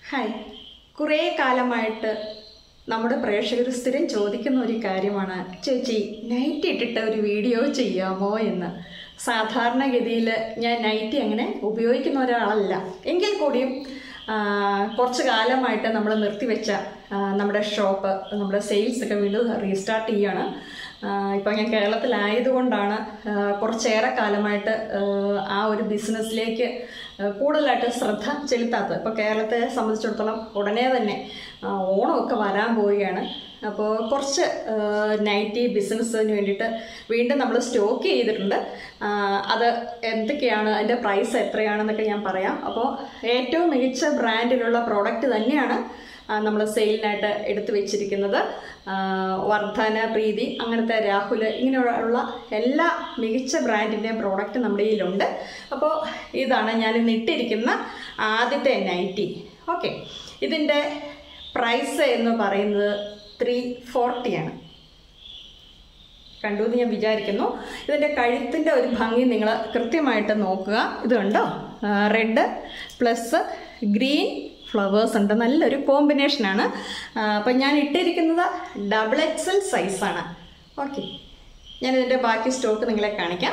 hi കുറേ കാലമായിട്ട് നമ്മുടെ പ്രേക്ഷകർ സ്ഥിരം ചോദിക്കുന്ന ഒരു കാര്യമാണ് ചേച്ചി നൈറ്റ് ഇട്ടിട്ട് ഒരു വീഡിയോ ചെയ്യാമോ എന്ന് സാധാരണഗതിയിൽ ഞാൻ നൈറ്റി അങ്ങനെ ഉപയോഗിക്കുന്ന ഒരാളല്ല എങ്കിൽ കൂടിയും ആ, കുറച്ച് കാലമായിട്ട് നമ്മൾ നിർത്തിവെച്ച ആ, നമ്മുടെ ഷോപ്പ് നമ്മുടെ സെയിൽസ് ഒക്കെ വീണ്ടും റീസ്റ്റാർട്ട് ചെയ്യാണ് ഇപ്പം ഞാൻ കേരളത്തിലായതുകൊണ്ടാണ് ആ, കുറച്ചേറെ കാലമായിട്ട് ആ, ആ ഒരു ബിസിനസ്സിലേക്ക് ആ, കൂടുതലായിട്ട് ശ്രദ്ധ ചെലുത്താത്തത് ഇപ്പോൾ കേരളത്തെ സംബന്ധിച്ചിടത്തോളം ഉടനെ തന്നെ ആ, ഓണമൊക്കെ വരാൻ പോവുകയാണ് അപ്പോൾ കുറച്ച് ആ, നൈറ്റി ബിസിനസ്സിന് വേണ്ടിയിട്ട് വീണ്ടും നമ്മൾ സ്റ്റോക്ക് ചെയ്തിട്ടുണ്ട് ആ, അത് എന്തൊക്കെയാണ് അതിൻ്റെ പ്രൈസ് എത്രയാണെന്നൊക്കെ ഞാൻ പറയാം അപ്പോൾ ഏറ്റവും മികച്ച ബ്രാൻഡിലുള്ള പ്രോഡക്റ്റ് തന്നെയാണ് നമ്മൾ സെയിലിനായിട്ട് എടുത്തു വെച്ചിരിക്കുന്നത് ആ, വർധന പ്രീതി അങ്ങനത്തെ രാഹുൽ ഇങ്ങനെയുള്ള എല്ലാ മികച്ച ബ്രാൻഡിൻ്റെയും പ്രോഡക്റ്റ് നമ്മുടെ കയ്യിലുണ്ട് അപ്പോൾ ഇതാണ് ഞാൻ ഇന്ന് ഇട്ടിരിക്കുന്ന ആദ്യത്തെ നൈറ്റി ഓക്കെ ഇതിൻ്റെ പ്രൈസ് എന്ന് പറയുന്നത് ത്രീ ഫോർട്ടിയാണ് കണ്ടു എന്ന് ഞാൻ വിചാരിക്കുന്നു ഇതിൻ്റെ കഴുത്തിൻ്റെ ഒരു ഭംഗി നിങ്ങൾ കൃത്യമായിട്ട് നോക്കുക ഇത് കണ്ടോ റെഡ് പ്ലസ് ഗ്രീൻ ഫ്ലവേഴ്സ് ഉണ്ട് നല്ലൊരു കോമ്പിനേഷനാണ് അപ്പം ഞാൻ ഇട്ടിരിക്കുന്നത് ഡബിൾ എക്സൽ സൈസാണ് ഓക്കെ ഞാനിതിൻ്റെ ബാക്കി സ്റ്റോക്ക് നിങ്ങളെ കാണിക്കാം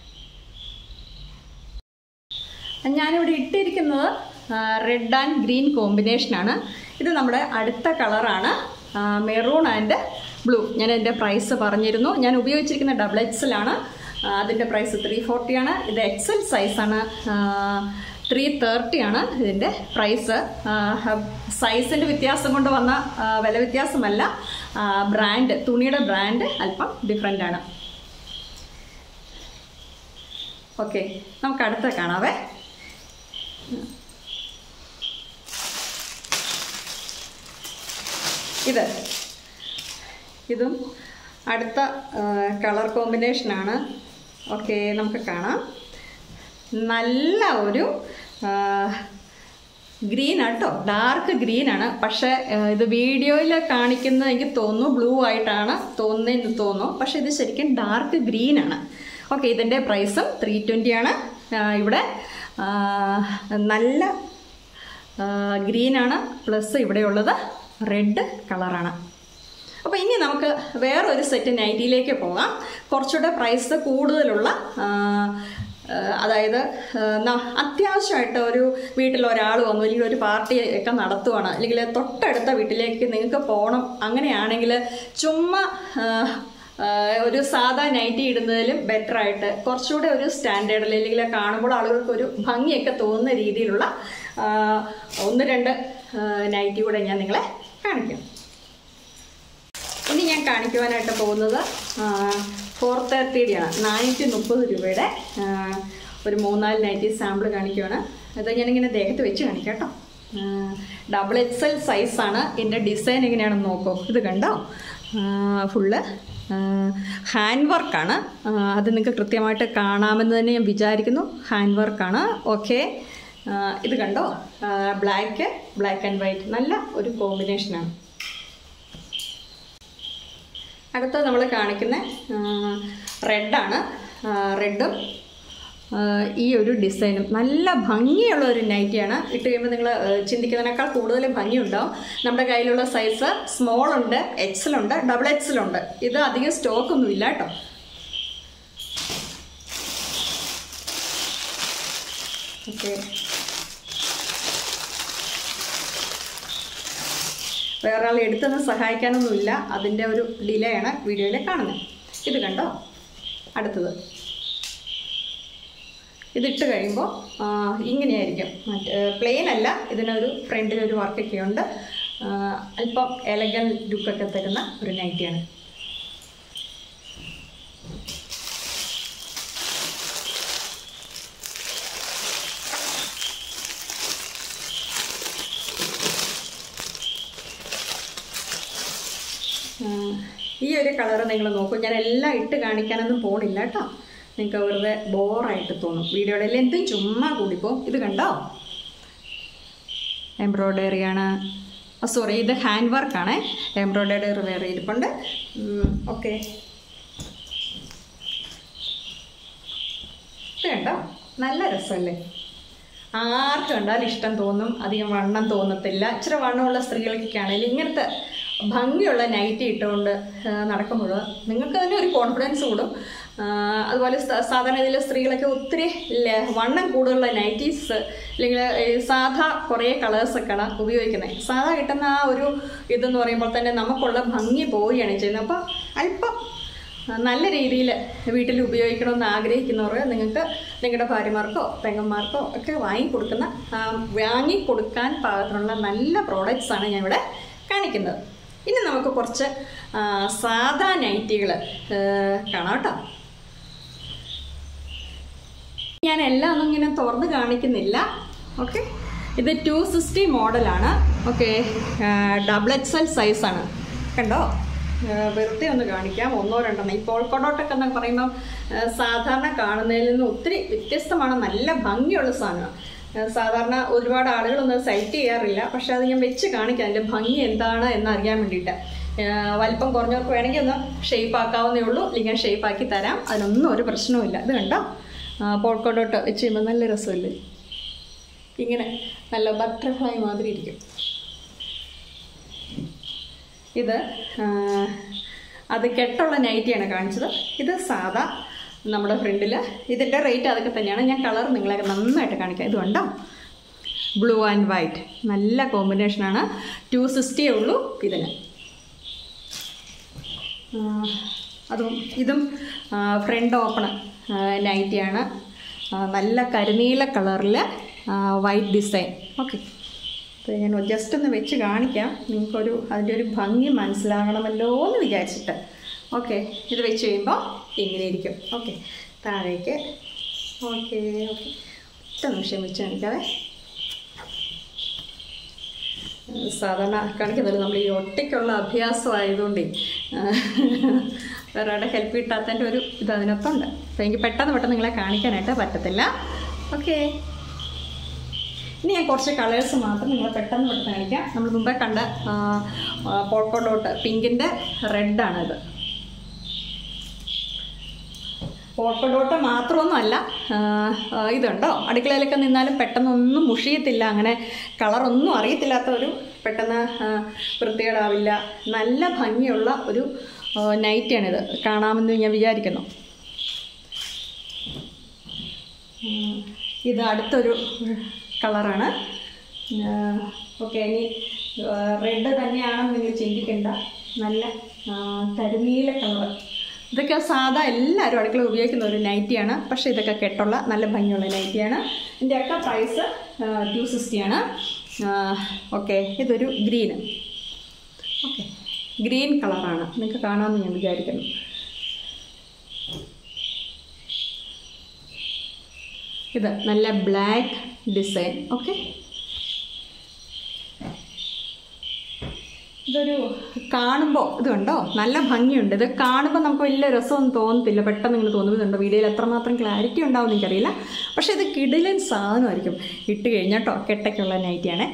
ഞാനിവിടെ ഇട്ടിരിക്കുന്നത് റെഡ് ആൻഡ് ഗ്രീൻ കോമ്പിനേഷനാണ് ഇത് നമ്മുടെ അടുത്ത കളറാണ് മെറൂൺ ആൻഡ് ബ്ലൂ ഞാൻ എൻ്റെ പ്രൈസ് പറഞ്ഞിരുന്നു ഞാൻ ഉപയോഗിച്ചിരിക്കുന്ന ഡബിൾ എക്സലാണ് അതിൻ്റെ പ്രൈസ് ത്രീ ഫോർട്ടിയാണ് ഇത് എക്സൽ സൈസാണ് ത്രീ തേർട്ടിയാണ് ഇതിൻ്റെ പ്രൈസ് സൈസിൻ്റെ വ്യത്യാസം കൊണ്ട് വന്ന ആ, വില വ്യത്യാസമല്ല ബ്രാൻഡ് തുണിയുടെ ബ്രാൻഡ് അല്പം ഡിഫറെൻ്റ് ആണ് ഓക്കെ നമുക്ക് അടുത്ത കാണാവേ ഇത് ഇതും അടുത്ത കളർ കോമ്പിനേഷനാണ് ഓക്കെ നമുക്ക് കാണാം നല്ല ഒരു ഗ്രീൻ ആട്ടോ ഡാർക്ക് ഗ്രീൻ ആണ് പക്ഷേ ആ, ഇത് വീഡിയോയിൽ കാണിക്കുന്നത് എനിക്ക് തോന്നുന്നു ബ്ലൂ ആയിട്ടാണ് തോന്നുന്നതെന്ന് തോന്നുന്നു പക്ഷേ ഇത് ശരിക്കും ഡാർക്ക് ഗ്രീൻ ആണ് ഓക്കെ ഇതിൻ്റെ പ്രൈസും ത്രീ ട്വൻറ്റി ആണ് ആ, ഇവിടെ ആ, നല്ല ഗ്രീനാണ് പ്ലസ് ഇവിടെയുള്ളത് റെഡ് കളറാണ് അപ്പോൾ ഇനി നമുക്ക് വേറൊരു സെറ്റ് നൈറ്റിയിലേക്ക് പോകാം കുറച്ചുകൂടെ പ്രൈസ് കൂടുതലുള്ള ആ, ആ, അതായത് ആ, ന- അത്യാവശ്യമായിട്ട് ഒരു വീട്ടിൽ ഒരാൾ വന്നു അല്ലെങ്കിൽ ഒരു പാർട്ടി ഒക്കെ നടത്തുവാണ് അല്ലെങ്കിൽ തൊട്ടടുത്ത വീട്ടിലേക്ക് നിങ്ങൾക്ക് പോകണം അങ്ങനെയാണെങ്കിൽ ചുമ്മാ ആ, ആ, ഒരു സാധാ നൈറ്റി ഇടുന്നതിലും ബെറ്റർ ആയിട്ട് കുറച്ചുകൂടെ ഒരു സ്റ്റാൻഡേർഡിൽ അല്ലെങ്കിൽ കാണുമ്പോൾ ആളുകൾക്ക് ഒരു ഭംഗിയൊക്കെ തോന്നുന്ന രീതിയിലുള്ള ആ, ഒന്ന് രണ്ട് നൈറ്റി കൂടെ ഞാൻ നിങ്ങളെ കാണിക്കാം ഇനി ഞാൻ കാണിക്കുവാനായിട്ട് പോകുന്നത് ഫോർ തേർട്ടിയുടെയാണ് നാനൂറ്റി മുപ്പത് രൂപയുടെ ആ, ഒരു മൂന്നാല് നൈറ്റി സാമ്പിൾ കാണിക്കുവാണ് ഇത് ഞാനിങ്ങനെ ദേഹത്ത് വെച്ച് കാണിക്കാം കേട്ടോ ഡബിൾ എക്സ് എൽ സൈസാണ് ഇതിൻ്റെ ഡിസൈൻ എങ്ങനെയാണെന്ന് നോക്കൂ ഇത് കണ്ടോ ഫുള്ള് ഹാൻഡ് വർക്കാണ് അത് നിങ്ങൾക്ക് കൃത്യമായിട്ട് കാണാമെന്ന് തന്നെ ഞാൻ വിചാരിക്കുന്നു ഹാൻഡ് വർക്കാണ് ഓക്കെ ഇത് കണ്ടോ ബ്ലാക്ക് ബ്ലാക്ക് ആൻഡ് വൈറ്റ് നല്ല ഒരു കോമ്പിനേഷനാണ് അടുത്തത് നമ്മൾ കാണിക്കുന്ന റെഡാണ് റെഡും ഈ ഒരു ഡിസൈനും നല്ല ഭംഗിയുള്ള ഒരു നൈറ്റിയാണ് ഇട്ട് കഴിയുമ്പോൾ നിങ്ങൾ ചിന്തിക്കുന്നതിനേക്കാൾ കൂടുതൽ ഭംഗിയുണ്ടാവും നമ്മുടെ കയ്യിലുള്ള സൈസ് സ്മോൾ ഉണ്ട് എക്സൽ ഉണ്ട് ഡബിൾ എക്സൽ ഉണ്ട് ഇത് അധികം സ്റ്റോക്ക് ഒന്നും ഇല്ല കേട്ടോ ഓക്കെ വേറെ ആൾ എടുത്തൊന്നും സഹായിക്കാനൊന്നുമില്ല അതിൻ്റെ ഒരു ഡിലേ ആണ് വീഡിയോയിൽ കാണുന്നത് ഇത് കണ്ടോ അടുത്തത് ഇതിട്ട് കഴിയുമ്പോൾ ആ, ഇങ്ങനെയായിരിക്കും മറ്റേ പ്ലെയിൻ അല്ല ഇതിനൊരു ഫ്രണ്ടിലൊരു വർക്കൊക്കെ ഉണ്ട് ആ, അല്പം എലഗൻ ലുക്കൊക്കെ തരുന്ന ഒരു നൈറ്റിയാണ് ആ, ഈ ഒരു കളർ നിങ്ങൾ നോക്കൂ ഞാൻ എല്ലാം ഇട്ട് കാണിക്കാനൊന്നും പോണില്ല കേട്ടോ നിങ്ങൾക്ക് വെറുതെ ബോറായിട്ട് തോന്നും വീഡിയോയുടെ ലെന്തും ചുമ്മാ കൂടിപ്പോവും ഇത് കണ്ടോ എംബ്രോയ്ഡറിയാണ് സോറി ഇത് ഹാൻഡ് വർക്കാണ് എംബ്രോയ്ഡറി വേറെ ഇരിപ്പുണ്ട് ഓക്കെ ഇത് കണ്ടോ നല്ല രസമല്ലേ ആർക്ക് കണ്ടാലും ഇഷ്ടം തോന്നും അധികം വണ്ണം തോന്നത്തില്ല ഇച്ചിരി വണ്ണമുള്ള സ്ത്രീകൾക്കൊക്കെ ആണെങ്കിലും ഇങ്ങനത്തെ ഭംഗിയുള്ള നൈറ്റി ഇട്ടുകൊണ്ട് ആ, നടക്കുമ്പോൾ നിങ്ങൾക്ക് തന്നെ ഒരു കോൺഫിഡൻസ് കൂടും ആ, അതുപോലെ സ- സാധാരണ ഇതിലെ സ്ത്രീകളൊക്കെ ഒത്തിരി ല- വണ്ണം കൂടുതലുള്ള നൈറ്റീസ് അല്ലെങ്കിൽ ഈ സാധാ കുറേ കളേഴ്സൊക്കെയാണ് ഉപയോഗിക്കുന്നത് സാധാ കിട്ടുന്ന ആ ഒരു ഇതെന്ന് പറയുമ്പോൾ തന്നെ നമുക്കുള്ള ഭംഗി പോവുകയാണ് ചെയ്യുന്നത് അപ്പോൾ അല്പം നല്ല രീതിയിൽ വീട്ടിൽ ഉപയോഗിക്കണമെന്ന് ആഗ്രഹിക്കുന്നവർ നിങ്ങൾക്ക് നിങ്ങളുടെ ഭാര്യമാർക്കോ പെങ്ങന്മാർക്കോ ഒക്കെ വാങ്ങിക്കൊടുക്കുന്ന ആ, വാങ്ങിക്കൊടുക്കാൻ പാകത്തിനുള്ള നല്ല പ്രോഡക്റ്റ്സ് ആണ് ഞാൻ ഇവിടെ കാണിക്കുന്നത് ഇനി നമുക്ക് കുറച്ച് ആ, സാധാ നൈറ്റികൾ കാണാം കേട്ടോ ഞാൻ എല്ലാം ഒന്നും ഇങ്ങനെ തുറന്ന് കാണിക്കുന്നില്ല ഓക്കെ ഇത് ടു സിക്സ്റ്റി മോഡലാണ് ഓക്കെ ഡബിൾ എക്സ് എൽ സൈസാണ് കണ്ടോ ആ, വെറുതെ ഒന്ന് കാണിക്കാം ഒന്നോ രണ്ടെണ്ണം ഈ പോൾക്കൊടോട്ടൊക്കെ എന്നൊക്കെ പറയുമ്പം ആ, സാധാരണ കാണുന്നതിൽ നിന്ന് ഒത്തിരി വ്യത്യസ്തമാണ് നല്ല ഭംഗിയുള്ള സാധനമാണ് ആ, സാധാരണ ഒരുപാട് ആളുകളൊന്നും സൈറ്റ് ചെയ്യാറില്ല പക്ഷെ അത് ഞാൻ വെച്ച് കാണിക്കാം അതിൻ്റെ ഭംഗി എന്താണ് എന്നറിയാൻ വേണ്ടിയിട്ട് ആ, വലിപ്പം കുറഞ്ഞവർക്ക് വേണമെങ്കിൽ ഒന്ന് ഷേപ്പ് ആക്കാവുന്നേ ഉള്ളൂ അല്ലെങ്കിൽ ഷേപ്പ് ആക്കി തരാം അതിനൊന്നും ഒരു പ്രശ്നവുമില്ല ഇത് കണ്ടോ പോൾക്കോട്ടോട്ട് വെച്ച് കഴിയുമ്പോൾ നല്ല രസമല്ലേ ഇങ്ങനെ നല്ല ബട്ടർഫ്ലൈ മാതിരി ഇരിക്കും ഇത് ആ, അത് കെട്ടുള്ള നൈറ്റിയാണ് കാണിച്ചത് ഇത് സാധാ നമ്മുടെ ഫ്രണ്ടിൽ ഇതിൻ്റെ റേറ്റ് അതൊക്കെ തന്നെയാണ് ഞാൻ കളർ നിങ്ങളെ നന്നായിട്ട് കാണിക്കാം ഇത് കണ്ടോ ബ്ലൂ ആൻഡ് വൈറ്റ് നല്ല കോമ്പിനേഷനാണ് ടു സിക്സ്റ്റിയേ ഉള്ളൂ ഇതിന് ആ, അതും ഇതും ഫ്രണ്ട് ഓപ്പൺ നൈറ്റിയാണ് ആ, നല്ല കരിനീല കളറിൽ വൈറ്റ് ഡിസൈൻ ഓക്കെ അപ്പോൾ ഞാൻ ജസ്റ്റ് ഒന്ന് വെച്ച് കാണിക്കാം നിങ്ങൾക്കൊരു അതിൻ്റെ ഒരു ഭംഗി മനസ്സിലാകണമല്ലോ എന്ന് വിചാരിച്ചിട്ട് ഓക്കെ ഇത് വെച്ച് കഴിയുമ്പോൾ ഇങ്ങനെ ഇരിക്കും ഓക്കെ താഴേക്ക് ഓക്കെ ഓക്കെ ഒറ്റ നിമിഷം വെച്ച് കാണിക്കാവേ സാധാരണ കാണിക്കുന്നത് നമ്മൾ ഈ ഒറ്റയ്ക്കുള്ള അഭ്യാസം ആയതുകൊണ്ടേ വേറെ ആരുടെ ഹെൽപ്പ് കിട്ടാത്തതിൻ്റെ ഒരു ഇത് അതിനകത്തുണ്ട് അപ്പോൾ എനിക്ക് പെട്ടെന്ന് പെട്ടെന്ന് നിങ്ങളെ കാണിക്കാനായിട്ട് പറ്റത്തില്ല ഓക്കെ ഇനി ഞാൻ കുറച്ച് കളേഴ്സ് മാത്രം നിങ്ങളെ പെട്ടെന്ന് പെട്ടെന്ന് കാണിക്കാം നമ്മൾ മുമ്പേ കണ്ട പോൾക്കോ ഡോട്ട് പിങ്കിൻ്റെ റെഡാണിത് പോൾക്കോ ഡോട്ട് മാത്രമൊന്നുമല്ല ആ, ആ, ഇതുണ്ടോ അടുക്കളയിലൊക്കെ നിന്നാലും പെട്ടെന്നൊന്നും മുഷിയത്തില്ല അങ്ങനെ കളറൊന്നും അറിയത്തില്ലാത്ത ഒരു പെട്ടെന്ന് ആ, വൃത്തികേടാവില്ല നല്ല ഭംഗിയുള്ള ഒരു ആ, നൈറ്റിയാണിത് കാണാമെന്ന് ഞാൻ വിചാരിക്കുന്നു ഉം, ഇത് അടുത്തൊരു കളറാണ് ഓക്കെ ഇനി റെഡ് തന്നെയാണെന്ന് നിങ്ങൾ ചിന്തിക്കേണ്ട നല്ല ആ, കരിനീല കളർ ഇതൊക്കെ സാധാ എല്ലാവരും അടുക്കള ഉപയോഗിക്കുന്ന ഒരു നൈറ്റിയാണ് പക്ഷേ ഇതൊക്കെ കെട്ടുള്ള നല്ല ഭംഗിയുള്ള നൈറ്റിയാണ് ഇതിൻ്റെയൊക്കെ പ്രൈസ് ടു സിക്സ്റ്റിയാണ് ഓക്കെ ഇതൊരു ഗ്രീന് ഓക്കെ ഗ്രീൻ കളറാണ് നിങ്ങൾക്ക് കാണാമെന്ന് ഞാൻ വിചാരിക്കുന്നു ഇത് നല്ല ബ്ലാക്ക് ഡിസൈൻ ഓക്കെ ഇതൊരു കാണുമ്പോൾ ഇത് കണ്ടോ നല്ല ഭംഗിയുണ്ട് ഇത് കാണുമ്പോൾ നമുക്ക് വലിയ രസമൊന്നും തോന്നത്തില്ല പെട്ടെന്ന് ഇങ്ങനെ തോന്നുന്നുണ്ടോ വീഡിയോയിൽ എത്രമാത്രം ക്ലാരിറ്റി ഉണ്ടാവും എന്ന് എനിക്കറിയില്ല പക്ഷേ ഇത് കിടിലൻ സാധനമായിരിക്കും ഇട്ട് കഴിഞ്ഞാൽ കേട്ടോ കെട്ടയ്ക്കുള്ള നൈറ്റിയാണേ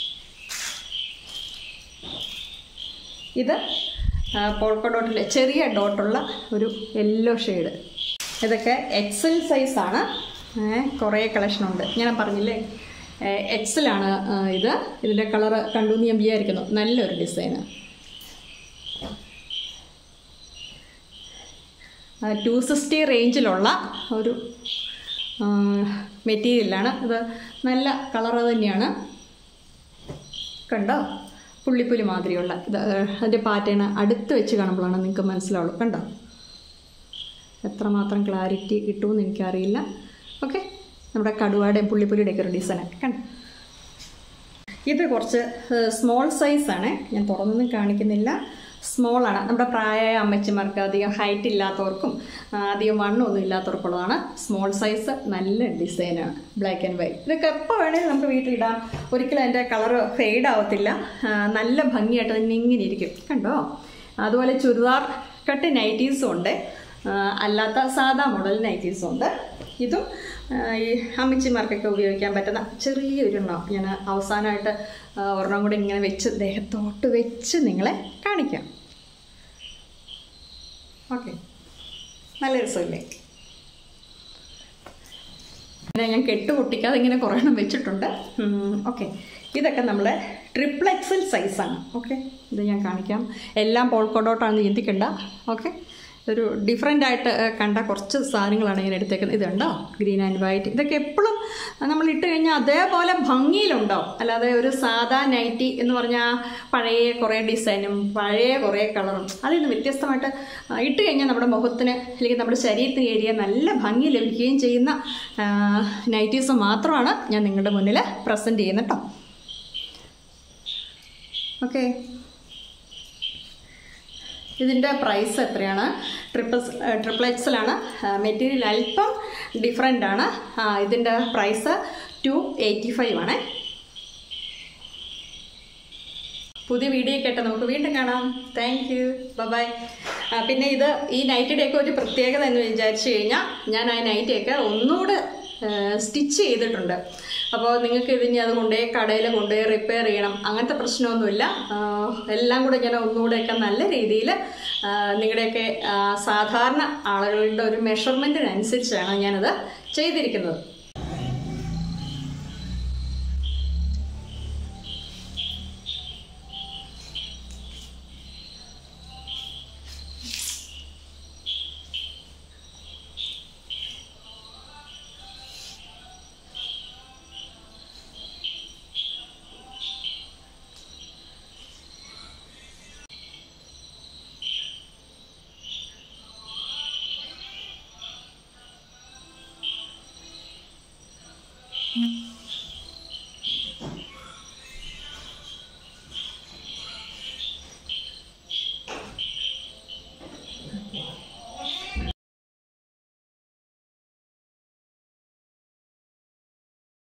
ഇത് പോൾക്കോ ഡോട്ടിലെ ചെറിയ ഡോട്ടുള്ള ഒരു യെല്ലോ ഷെയ്ഡ് ഇതൊക്കെ എക്സൽ സൈസാണ് കുറേ കളക്ഷനുണ്ട് ഞാൻ പറഞ്ഞില്ലേ എക്സലാണ് ഇത് ഇതിൻ്റെ കളറ് കണ്ടു എന്ന് ഞാൻ വിചാരിക്കുന്നു നല്ലൊരു ഡിസൈന് ടു സിക്സ്റ്റി റേഞ്ചിലുള്ള ഒരു മെറ്റീരിയലാണ് ഇത് നല്ല കളറ് തന്നെയാണ് കണ്ടോ പുള്ളിപ്പുലി മാതിരിയുള്ള ഇത് അതിൻ്റെ പാറ്റേൺ അടുത്ത് വെച്ച് കാണുമ്പോഴാണ് നിങ്ങൾക്ക് മനസ്സിലാവുള്ളൂ കണ്ടോ എത്രമാത്രം ക്ലാരിറ്റി കിട്ടുമെന്ന് എനിക്കറിയില്ല ഓക്കെ നമ്മുടെ കടുവയുടെയും പുള്ളിപ്പുലിയുടെയൊക്കെ ഒരു ഡിസൈൻ കണ്ടോ ഇത് കുറച്ച് സ്മോൾ സൈസാണ് ഞാൻ തുറന്നൊന്നും കാണിക്കുന്നില്ല സ്മോളാണ് നമ്മുടെ പ്രായമായ അമ്മച്ചിമാർക്ക് അധികം ഹൈറ്റ് ഇല്ലാത്തവർക്കും ആ, അധികം വണ്ണമൊന്നും ഇല്ലാത്തവർക്കുള്ളതാണ് സ്മോൾ സൈസ് നല്ല ഡിസൈനാണ് ബ്ലാക്ക് ആൻഡ് വൈറ്റ് ഇതൊക്കെ എപ്പോൾ വേണേലും നമുക്ക് വീട്ടിലിടാം ഒരിക്കലും അതിൻ്റെ കളർ ഫെയ്ഡ് ആവത്തില്ല ആ, നല്ല ഭംഗിയായിട്ട് തന്നെ ഇങ്ങനെ ഇരിക്കും കണ്ടോ അതുപോലെ ചുരിദാർ കട്ട് നൈറ്റീസും ഉണ്ട് ആ, അല്ലാത്ത സാധാ മോഡൽ നൈറ്റീസും ഉണ്ട് ഇതും ആ, ഈ അമ്മച്ചിമാർക്കൊക്കെ ഉപയോഗിക്കാൻ പറ്റുന്ന ചെറിയൊരു എണ്ണം ഞാൻ അവസാനമായിട്ട് ആ, ഒരെണ്ണം കൂടി ഇങ്ങനെ വെച്ച് ദേഹത്തോട്ട് വെച്ച് നിങ്ങളെ കാണിക്കാം ഓക്കെ നല്ല രസമില്ലേ പിന്നെ ഞാൻ കെട്ട് പൊട്ടിക്കാതെ ഇങ്ങനെ കുറേ എണ്ണം വെച്ചിട്ടുണ്ട് ഓക്കെ ഇതൊക്കെ നമ്മളെ ട്രിപ്ലെക്സൽ സൈസാണ് ഓക്കെ ഇത് ഞാൻ കാണിക്കാം എല്ലാം പോൾക്കോട്ടോട്ടാണെന്ന് ചിന്തിക്കണ്ട ഓക്കെ ഒരു ഡിഫറെൻ്റ് ആയിട്ട് ഏഹ്, കണ്ട കുറച്ച് സാധനങ്ങളാണ് ഞാൻ എടുത്തേക്കുന്നത് ഇത് കണ്ടോ ഗ്രീൻ ആൻഡ് വൈറ്റ് ഇതൊക്കെ എപ്പോഴും നമ്മൾ ഇട്ട് കഴിഞ്ഞാൽ അതേപോലെ ഭംഗിയിലുണ്ടാവും അല്ലാതെ ഒരു സാധാ നൈറ്റി എന്ന് പറഞ്ഞാൽ പഴയ കുറേ ഡിസൈനും പഴയ കുറേ കളറും അതിൽ നിന്ന് വ്യത്യസ്തമായിട്ട് ആ, ഇട്ട് കഴിഞ്ഞാൽ നമ്മുടെ മുഖത്തിന് അല്ലെങ്കിൽ നമ്മുടെ ശരീരത്തിന് ഏരിയ നല്ല ഭംഗി ലഭിക്കുകയും ചെയ്യുന്ന നൈറ്റീസ് മാത്രമാണ് ഞാൻ നിങ്ങളുടെ മുന്നിൽ പ്രസൻറ്റ് ചെയ്യുന്നത് കേട്ടോ ഓക്കെ ഇതിൻ്റെ പ്രൈസ് എത്രയാണ് ട്രിപ്പിൾസ് ട്രിപ്പിൾ എക്സലാണ് മെറ്റീരിയൽ അല്പം ഡിഫറെൻ്റ് ആണ് ആ, ഇതിൻ്റെ പ്രൈസ് ടു എയ്റ്റി ഫൈവ് ആണ് പുതിയ വീഡിയോ കേട്ട് നമുക്ക് വീണ്ടും കാണാം താങ്ക് യു ബൈ പിന്നെ ഇത് ഈ നൈറ്റിയുടെയൊക്കെ ഒരു പ്രത്യേകത എന്ന് വിചാരിച്ചു കഴിഞ്ഞാൽ ഞാൻ ആ നൈറ്റിയൊക്കെ ഒന്നുകൂടെ സ്റ്റിച്ച് ചെയ്തിട്ടുണ്ട് അപ്പോൾ നിങ്ങൾക്ക് ഇതിനി അത് കൊണ്ടുപോയി കടയിൽ കൊണ്ടുപോയി റിപ്പയർ ചെയ്യണം അങ്ങനത്തെ പ്രശ്നമൊന്നുമില്ല ആ, എല്ലാം കൂടെ ഞാൻ ഒന്നുകൂടെയൊക്കെ നല്ല രീതിയിൽ നിങ്ങളുടെയൊക്കെ ആ, സാധാരണ ആളുകളുടെ ഒരു മെഷർമെൻറ്റിനനുസരിച്ചാണ് ഞാനത് ചെയ്തിരിക്കുന്നത്